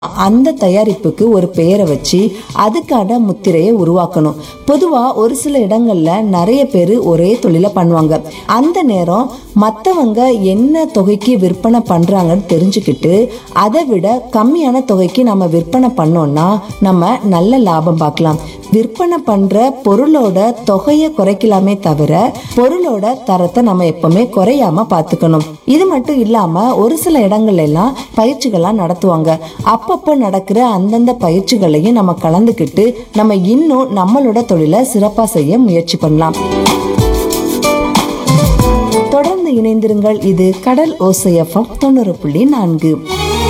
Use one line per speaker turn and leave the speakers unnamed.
அந்த தயாரிப்புக்கு ஒரு பெயரை வச்சு அதுக்கான முத்திரையை உருவாக்கணும் பொதுவா ஒரு சில இடங்கள்ல நிறைய பேர் ஒரே தொழிலை பண்ணுவாங்க அந்த நேரம் மத்தவங்க என்ன தொகைக்கு விற்பனை பண்றாங்கன்னு தெரிஞ்சுக்கிட்டு அதை விட கம்மியான தொகைக்கு நம்ம விற்பனை பண்ணோம்னா நம்ம நல்ல லாபம் பார்க்கலாம் விற்பனை பண்ற பொருளோட தொகையை குறைக்கலாமே தவிர பொருளோட தரத்தை நம்ம எப்பவுமே குறையாம பார்த்துக்கணும் இது மட்டும் இல்லாம ஒரு சில இடங்கள்ல எல்லாம் பயிற்சிகள்லாம் நடத்துவாங்க அப்பப்போ நடக்கிற அந்தந்த பயிற்சிகளையும் நம்ம கலந்துக்கிட்டு நம்ம இன்னும் நம்மளோட தொழிலை சிறப்பா செய்ய முயற்சி பண்ணலாம் தொடர்ந்து இணைந்திருங்கள் இது கடல் ஓசையஃபம் தொண்ணூறு புள்ளி நான்கு